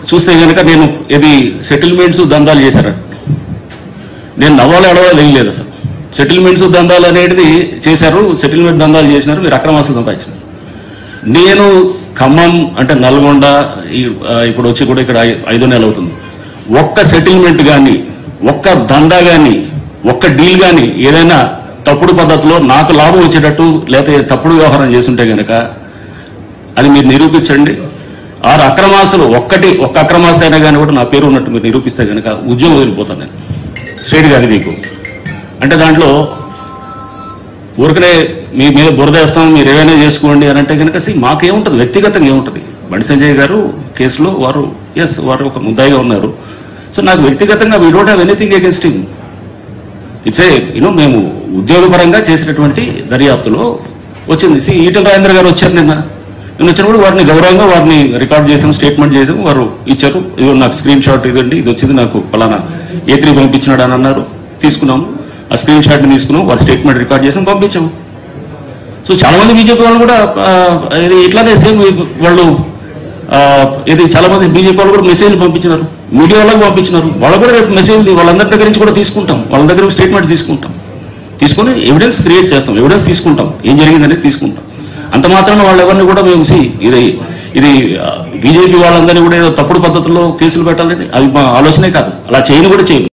చూస్తే కనుక నేను ఇది సెటిల్మెంట్స్ దందాలు చేశారట నేను నవ్వాలి అడవాలి ఏం లేదు అసలు సెటిల్మెంట్స్ దందాలు అనేది చేశారు సెటిల్మెంట్ దందాలు చేసినారు మీరు అక్రమాస్తులు సంపాదించారు నేను ఖమ్మం అంటే నల్గొండ ఈ- ఆ, ఇప్పుడు వచ్చి కూడా ఇక్కడ ఐ- ఐదో నెల అవుతుంది ఒక్క సెటిల్మెంట్ కానీ ఒక్క దందా కానీ ఒక్క డీల్ కానీ ఏదైనా తప్పుడు పద్ధతిలో నాకు లాభం వచ్చేటట్టు లేకపోతే తప్పుడు వ్యవహారం చేస్తుంటే గనక అది మీరు నిరూపించండి ఆరు అక్రమాసులు ఒక్కటి ఒక్క అక్రమాస అయినా కానీ కూడా నా పేరు ఉన్నట్టు మీరు నిరూపిస్తే కనుక ఉద్యోగం వదిలిపోతాను నేను స్ట్రైట్గా అది మీకు అంటే దాంట్లో ఊరికనే మీ మీద బురద వేస్తాం మీరు ఏమైనా చేసుకోండి అని అంటే కనుక సి మాకేముంటుంది వ్యక్తిగతంగా ఏముంటుంది బండి సంజయ్ గారు కేసులో వారు ఎస్ వారు ఒక ముద్దాయిగా ఉన్నారు సో నాకు వ్యక్తిగతంగా we don't have anything against him it's a you know మేము ఉద్యోగపరంగా చేసినటువంటి దర్యాప్తులో వచ్చింది సి ఈటల రాజేంద్ర గారు వచ్చారు నిన్న నేను వచ్చినప్పుడు వారిని గౌరవంగా వారిని రికార్డ్ చేసాం స్టేట్మెంట్ చేసాం వారు ఇచ్చారు ఇది నాకు స్క్రీన్ షాట్ ఇదండి ఇది వచ్చింది నాకు పలానా ఏ త్రీ పంపించినాడు అని అన్నారు తీసుకున్నాము ఆ స్క్రీన్ షాట్ ని తీసుకున్నాం వారి స్టేట్మెంట్ రికార్డ్ చేసాం పంపించాము సో చాలా మంది బీజేపీ వాళ్ళు కూడా ఆ, ఇది ఇట్లానే సేమ్ వాళ్ళు ఆ, ఇది చాలా మంది బీజేపీ వాళ్ళు కూడా మెసేజ్ పంపించినారు మీడియా వాళ్ళకి పంపించినారు వాళ్ళు కూడా రేపు మెసేజ్ వాళ్ళందరి దగ్గర నుంచి కూడా తీసుకుంటాం వాళ్ళ దగ్గర స్టేట్మెంట్ తీసుకుంటాం తీసుకొని ఎవిడెన్స్ క్రియేట్ చేస్తాం ఎవిడెన్స్ తీసుకుంటాం ఏం జరిగిందనేది తీసుకుంటాం అంత మాత్రాన వాళ్ళు ఎవరిని కూడా మేము see, ఇది ఇది బీజేపీ వాళ్ళందరినీ కూడా ఏదో తప్పుడు పద్ధతుల్లో కేసులు పెట్టాలని అది మా ఆలోచనే కాదు అలా చేయని కూడా చేయము